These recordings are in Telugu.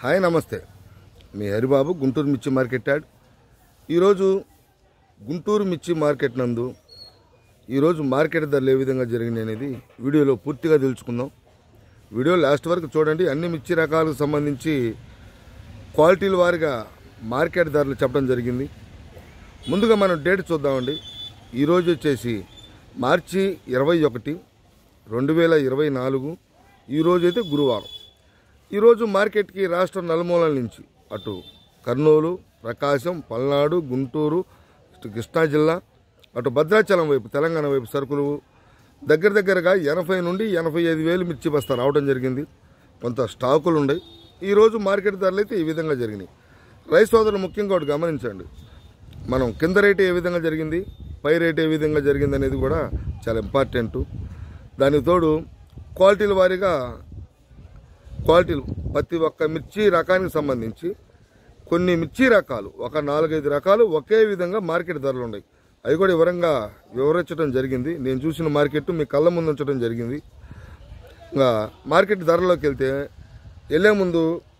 హాయ్ నమస్తే మీ హరిబాబు గుంటూరు మిర్చి మార్కెట్ యాడ్ ఈరోజు గుంటూరు మిర్చి మార్కెట్ నందు ఈరోజు మార్కెట్ ధరలు ఏ విధంగా జరిగినాయి అనేది వీడియోలో పూర్తిగా తెలుసుకుందాం వీడియో లాస్ట్ వరకు చూడండి అన్ని మిర్చి రకాలకు సంబంధించి క్వాలిటీల వారిగా మార్కెట్ ధరలు చెప్పడం జరిగింది ముందుగా మనం డేట్ చూద్దామండి ఈరోజు వచ్చేసి మార్చి ఇరవై ఒకటి రెండు వేల ఇరవై నాలుగు ఈరోజు అయితే గురువారం ఈరోజు మార్కెట్కి రాష్ట్ర నలుమూలల నుంచి అటు కర్నూలు ప్రకాశం పల్నాడు గుంటూరు ఇటు కృష్ణా జిల్లా అటు భద్రాచలం వైపు తెలంగాణ వైపు సరుకులు దగ్గర దగ్గరగా ఎనభై నుండి ఎనభై ఐదు వేలు మిర్చి బస్తా రావడం జరిగింది కొంత స్టాకులు ఉన్నాయి ఈరోజు మార్కెట్ ధరలు అయితే ఈ విధంగా జరిగినాయి రైస్ సోదరులు ముఖ్యంగా ఒకటి గమనించండి మనం కింద రేటు ఏ విధంగా జరిగింది పై రేటు ఏ విధంగా జరిగింది అనేది కూడా చాలా ఇంపార్టెంట్ దానికి తోడు క్వాలిటీల వారీగా క్వాలిటీలు ప్రతి ఒక్క మిర్చి రకానికి సంబంధించి కొన్ని మిర్చి రకాలు ఒక నాలుగైదు రకాలు ఒకే విధంగా మార్కెట్ ధరలు ఉన్నాయి అవి కూడా వివరంగా వివరించడం జరిగింది నేను చూసిన మార్కెట్ మీ కళ్ళ ముందు ఉంచడం జరిగింది ఇంకా మార్కెట్ ధరలోకి వెళ్తే వెళ్ళే ముందు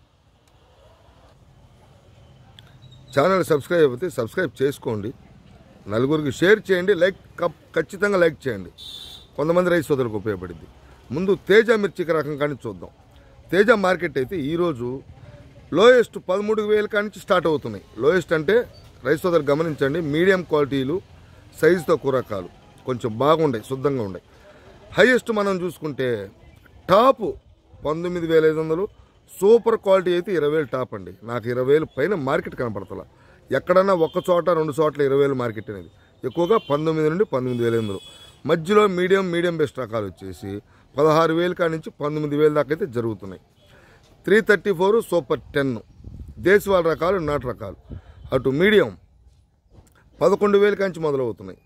ఛానల్ సబ్స్క్రైబ్ అయిపోతే సబ్స్క్రైబ్ చేసుకోండి నలుగురికి షేర్ చేయండి లైక్ కప్- ఖచ్చితంగా లైక్ చేయండి కొంతమంది రైతు సోదరులకు ఉపయోగపడింది ముందు తేజ మిర్చికి రకం కానీ చూద్దాం తేజ మార్కెట్ అయితే ఈరోజు లోయెస్ట్ పదమూడు వేల కాడి నుంచి స్టార్ట్ అవుతున్నాయి లోయెస్ట్ అంటే రైతు సోదరు గమనించండి మీడియం క్వాలిటీలు సైజు తక్కువ రకాలు కొంచెం బాగుండాయి శుద్ధంగా ఉన్నాయి హైయెస్ట్ మనం చూసుకుంటే టాప్ పంతొమ్మిది వేల ఐదు వందలు సూపర్ క్వాలిటీ అయితే ఇరవై వేలు టాప్ అండి నాకు ఇరవై వేలు పైన మార్కెట్ కనపడతలా ఎక్కడన్నా ఒక్క చోట రెండు చోట్ల ఇరవై వేలు మార్కెట్ అనేది ఎక్కువగా పంతొమ్మిది నుండి పంతొమ్మిది వేల ఐదు వందలు మధ్యలో మీడియం మీడియం బెస్ట్ రకాలు వచ్చేసి పదహారు వేలు కాడి నుంచి పంతొమ్మిది వేల దాకా అయితే జరుగుతున్నాయి three thirty four super ten దేశవాళ రకాలు నాటు రకాలు అటు మీడియం పదకొండు వేల కాంచి మొదలవుతున్నాయి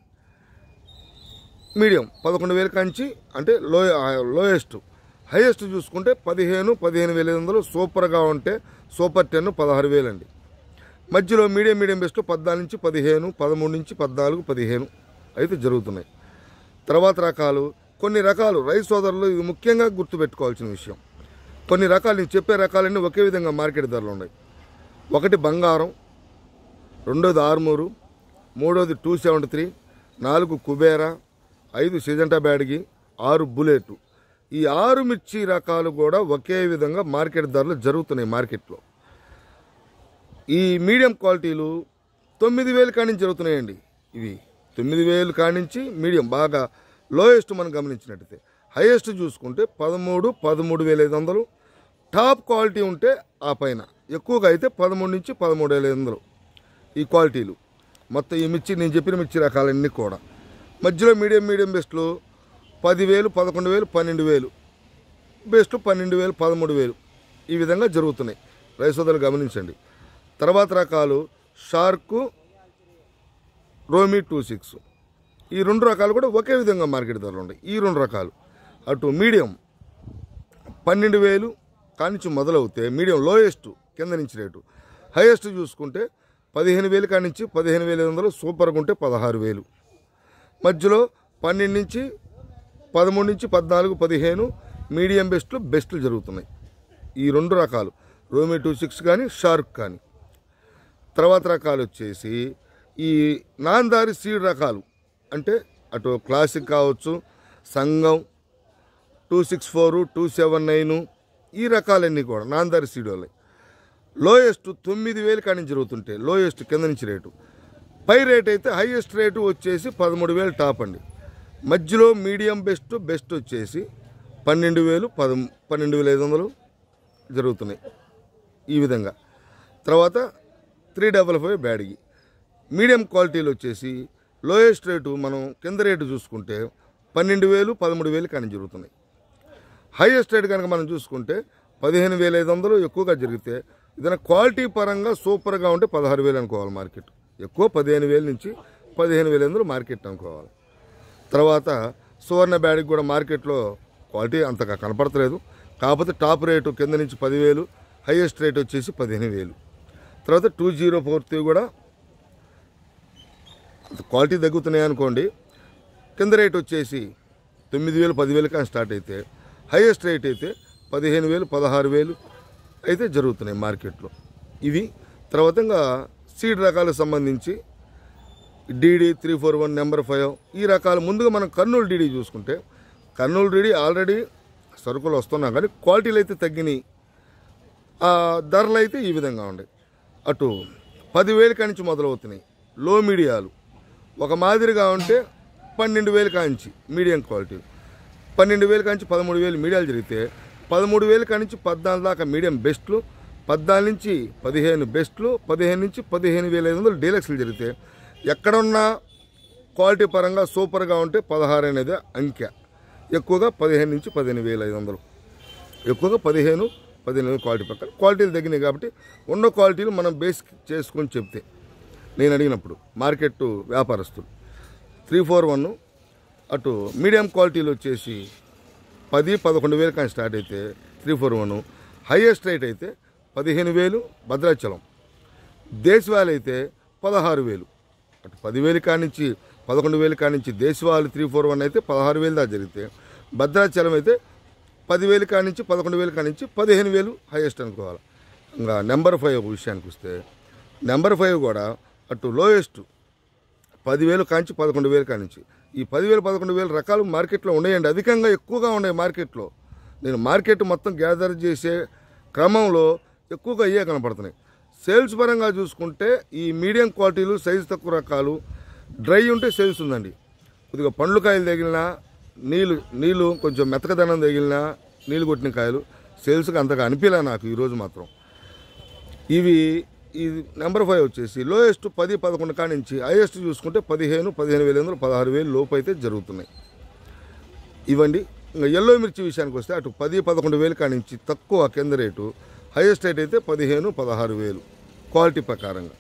మీడియం పదకొండు వేల కాంచి అంటే లో లోయెస్ట్ హైయెస్ట్ చూసుకుంటే పదిహేను పదిహేను వేల ఐదు వందలు సూపర్గా ఉంటే సూపర్ టెన్ పదహారు వేలు అండి మధ్యలో మీడియం మీడియం బెస్ట్ పద్నాలుగు నుంచి పదిహేను పదమూడు నుంచి పద్నాలుగు పదిహేను అయితే జరుగుతున్నాయి తర్వాత రకాలు కొన్ని రకాలు రైస్ సోదరులు ఇది ముఖ్యంగా గుర్తుపెట్టుకోవాల్సిన విషయం కొన్ని రకాలు నేను చెప్పే రకాలన్నీ ఒకే విధంగా మార్కెట్ ధరలు ఉన్నాయి ఒకటి బంగారం రెండోది ఆర్మూరు మూడోది టూ సెవెంటీ త్రీ నాలుగు కుబేరా ఐదు సిజంటా బ్యాడ్గి ఆరు బుల్లెట్ ఈ ఆరు మిర్చి రకాలు కూడా ఒకే విధంగా మార్కెట్ ధరలు జరుగుతున్నాయి మార్కెట్లో ఈ మీడియం క్వాలిటీలు తొమ్మిది వేలు కానించి జరుగుతున్నాయండి ఇవి తొమ్మిది వేలు కానించి మీడియం బాగా లోయెస్ట్ మనం గమనించినట్టయితే హైయెస్ట్ చూసుకుంటే పదమూడు పదమూడు వేల ఐదు వందలు టాప్ క్వాలిటీ ఉంటే ఆ పైన ఎక్కువగా అయితే పదమూడు నుంచి పదమూడు వేల ఐదు వందలు ఈ క్వాలిటీలు మొత్తం ఈ మిర్చి నేను చెప్పిన మిర్చి రకాలన్నీ కూడా మధ్యలో మీడియం మీడియం బెస్ట్లు పదివేలు పదకొండు వేలు పన్నెండు వేలు బెస్ట్ పన్నెండు వేలు పదమూడు వేలు ఈ విధంగా జరుగుతున్నాయి రైస్ సోదరులు గమనించండి తర్వాత రకాలు షార్కు రోమీ టూ సిక్స్ ఈ రెండు రకాలు కూడా ఒకే విధంగా మార్కెట్ ధరలు ఉన్నాయి ఈ రెండు రకాలు అటు మీడియం పన్నెండు వేలు కానించి మొదలవుతే మీడియం లోయెస్ట్ కింద నుంచి రేటు హైయెస్ట్ చూసుకుంటే పదిహేను వేలు కానించి పదిహేను వేల ఐదు వందలు సూపర్గా ఉంటే పదహారు వేలు మధ్యలో పన్నెండు నుంచి పదమూడు నుంచి పద్నాలుగు పదిహేను మీడియం బెస్ట్లు బెస్ట్లు జరుగుతున్నాయి ఈ రెండు రకాలు రోమీ టూ సిక్స్ కానీ షార్క్ కానీ తర్వాత రకాలు వచ్చేసి ఈ నాందారి సీడ్ రకాలు అంటే అటు క్లాసిక్ కావచ్చు Sangam two six four two seven nine ఈ రకాలన్నీ కూడా నాందారి సీడ్ వాళ్ళవి లోయెస్ట్ తొమ్మిది వేలు కానీ జరుగుతుంటే లోయెస్ట్ కింద నుంచి రేటు పై రేట్ అయితే హైయెస్ట్ రేటు వచ్చేసి పదమూడు వేలు టాప్ అండి మధ్యలో మీడియం బెస్ట్ బెస్ట్ వచ్చేసి పన్నెండు వేలు పద పన్నెండు వేల ఐదు వందలు జరుగుతున్నాయి ఈ విధంగా తర్వాత three double five Byadgi medium క్వాలిటీలు వచ్చేసి లోయెస్ట్ రేటు మనం కింద రేటు చూసుకుంటే పన్నెండు వేలు పదమూడు వేలు కానీ జరుగుతున్నాయి హైయెస్ట్ రేట్ కనుక మనం చూసుకుంటే పదిహేను వేల ఐదు వందలు ఎక్కువగా జరిగితే ఏదైనా క్వాలిటీ పరంగా సూపర్గా ఉంటే పదహారు వేలు అనుకోవాలి మార్కెట్ ఎక్కువ పదిహేను వేల నుంచి పదిహేను వేల వందలు మార్కెట్ అనుకోవాలి తర్వాత సువర్ణ బ్యాడ్కి కూడా మార్కెట్లో క్వాలిటీ అంతగా కనపడతలేదు కాకపోతే టాప్ రేటు కింద నుంచి పదివేలు హైయెస్ట్ రేట్ వచ్చేసి పదిహేను వేలు తర్వాత టూ జీరో ఫోర్ త్రీ కూడా క్వాలిటీ తగ్గుతున్నాయి అనుకోండి కింద రేట్ వచ్చేసి తొమ్మిది వేలు పదివేలు కానీ స్టార్ట్ అయితే హైయెస్ట్ రేట్ అయితే పదిహేను వేలు పదహారు వేలు అయితే జరుగుతున్నాయి మార్కెట్లో ఇవి తర్వాత ఇంకా సీడ్ రకాలకు సంబంధించి DD three four one number five ఈ రకాలు ముందుగా మనం కర్నూలు డీడీ చూసుకుంటే కర్నూలు డీడీ ఆల్రెడీ సరుకులు వస్తున్నాం కానీ క్వాలిటీలు అయితే తగ్గినాయి ఆ ధరలు అయితే ఈ విధంగా ఉన్నాయి అటు పదివేలు కానించి మొదలవుతున్నాయి లో మీడియాలు ఒక మాదిరిగా ఉంటే పన్నెండు వేలు కాంచి మీడియం క్వాలిటీ పన్నెండు వేలు కాంచి పదమూడు వేలు మీడియాలు జరిగితే పదమూడు వేలు కానించి పద్నాలుగు దాకా మీడియం బెస్ట్లు పద్నాలుగు నుంచి పదిహేను బెస్ట్లు పదిహేను నుంచి పదిహేను వేల ఐదు వందలు డీలక్స్లు జరిగితే ఎక్కడున్నా క్వాలిటీ పరంగా సూపర్గా ఉంటే పదహారు అనేది అంకె ఎక్కువగా పదిహేను నుంచి పదిహేను వేల ఐదు వందలు ఎక్కువగా పదిహేను పదిహేను వేలు క్వాలిటీ పక్కన క్వాలిటీలు తగ్గినాయి కాబట్టి ఉన్న క్వాలిటీలు మనం బేసిక్ చేసుకొని చెప్తే నేను అడిగినప్పుడు మార్కెట్ వ్యాపారస్తులు త్రీ ఫోర్ వన్ అటు మీడియం క్వాలిటీలు వచ్చేసి పది పదకొండు వేలు కానీ స్టార్ట్ అయితే three four one highest rate అయితే పదిహేను వేలు భద్రాచలం దేశవాళీ అయితే పదహారు వేలు అటు పదివేలు కానించి పదకొండు వేలు కానించి దేశవాళీ త్రీ ఫోర్ వన్ అయితే పదహారు వేలు దాకా జరిగితే భద్రాచలం అయితే పదివేలు కానించి పదకొండు వేలు కానించి పదిహేను వేలు హైయెస్ట్ అనుకోవాలి ఇంకా నెంబర్ ఫైవ్ విషయానికి వస్తే నెంబర్ ఫైవ్ కూడా అటు లోయెస్ట్ పదివేలు కాంచి పదకొండు వేలు కానించి ఈ పదివేలు పదకొండు వేలు రకాలు మార్కెట్లో ఉన్నాయండి అధికంగా ఎక్కువగా ఉన్నాయి మార్కెట్లో నేను మార్కెట్ మొత్తం గ్యాదర్ చేసే క్రమంలో ఎక్కువగా అయ్యే కనపడుతున్నాయి సేల్స్ పరంగా చూసుకుంటే ఈ మీడియం క్వాలిటీలు సైజు తక్కువ రకాలు డ్రై ఉంటే సేల్స్ ఉందండి కొద్దిగా పండ్లు కాయలు తగిలినా నీళ్ళు నీళ్ళు కొంచెం మెతకదనం తగిలినా నీళ్ళు కొట్టిన కాయలు సేల్స్కి అంతగా అనిపించలే నాకు ఈరోజు మాత్రం ఇవి ఇది నెంబర్ ఫైవ్ వచ్చేసి లోయెస్ట్ పది పదకొండు కాడి నుంచి హైయెస్ట్ చూసుకుంటే పదిహేను పదిహేను వేల వందలు పదహారు వేలు లోపు అయితే జరుగుతున్నాయి ఇవ్వండి ఇంకా ఎల్లో మిర్చి విషయానికి వస్తే అటు పది పదకొండు వేలు కాడి నుంచి తక్కువ కింద రేటు హైయెస్ట్ రేట్ అయితే పదిహేను పదహారు వేలు క్వాలిటీ ప్రకారంగా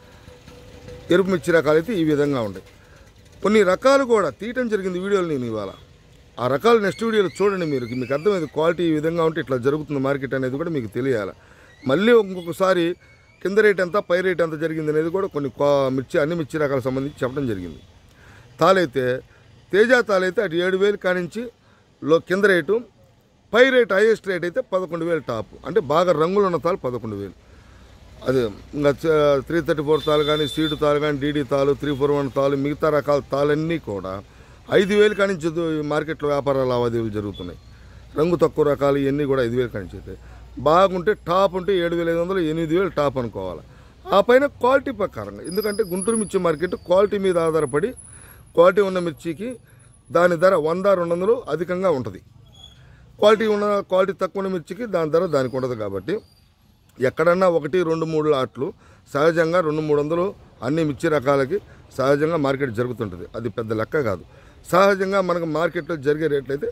ఎరుపు మిర్చి రకాలు అయితే ఈ విధంగా ఉంటాయి కొన్ని రకాలు కూడా తీయటం జరిగింది వీడియోలు నేను ఇవాళ ఆ రకాలు నెక్స్ట్ వీడియోలో చూడండి మీరు మీకు అర్థమైంది క్వాలిటీ ఈ విధంగా ఉంటే ఇట్లా జరుగుతుంది మార్కెట్ అనేది కూడా మీకు తెలియాలి మళ్ళీ ఇంకొకసారి కింద రేట్ ఎంత పై రేట్ ఎంత జరిగింది అనేది కూడా కొన్ని క్వా- మిర్చి అన్ని మిర్చి రకాలకు సంబంధించి చెప్పడం జరిగింది తాలైతే తేజ తాలైతే అటు ఏడు వేలు కానించి లో కింద రేటు పై రేట్ హైయెస్ట్ రేట్ అయితే పదకొండు వేలు టాప్ అంటే బాగా రంగులు ఉన్న తాలు పదకొండు వేలు అదే ఇంకా త్రీ థర్టీ ఫోర్ తాలు కానీ సీడు తాలు కానీ డీడీ తాలు త్రీ ఫోర్ వన్ తాలు మిగతా రకాల తాలన్నీ కూడా ఐదు వేలు కానించి దు- మార్కెట్లో వ్యాపార లావాదేవీలు జరుగుతున్నాయి రంగు తక్కువ రకాలు ఇవన్నీ కూడా ఐదు వేలు కానించి అయితే బాగుంటే టాప్ ఉంటే ఏడు వేల ఐదు వందలు ఎనిమిది వేలు టాప్ అనుకోవాలి ఆ పైన క్వాలిటీ ప్రకారంగా ఎందుకంటే గుంటూరు మిర్చి మార్కెట్ క్వాలిటీ మీద ఆధారపడి క్వాలిటీ ఉన్న మిర్చికి దాని ధర వంద రెండు వందలు అధికంగా ఉంటుంది క్వాలిటీ ఉన్న క్వాలిటీ తక్కువ ఉన్న మిర్చికి దాని ధర దానికి ఉండదు కాబట్టి ఎక్కడన్నా ఒకటి రెండు మూడు లాట్లు సహజంగా రెండు మూడు వందలు అన్ని మిర్చి రకాలకి సహజంగా మార్కెట్ జరుగుతుంటుంది అది పెద్ద లెక్క కాదు సహజంగా మనకు మార్కెట్లో జరిగే రేట్లు అయితే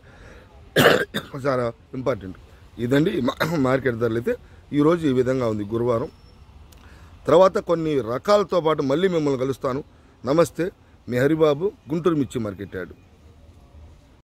చాలా ఇంపార్టెంట్ ఇదండి ఈ మా- మార్కెట్ ధరలు అయితే ఈరోజు ఈ విధంగా ఉంది గురువారం తర్వాత కొన్ని రకాలతో పాటు మళ్ళీ మిమ్మల్ని కలుస్తాను నమస్తే మీ హరిబాబు గుంటూరు మిర్చి మార్కెట్ యార్డు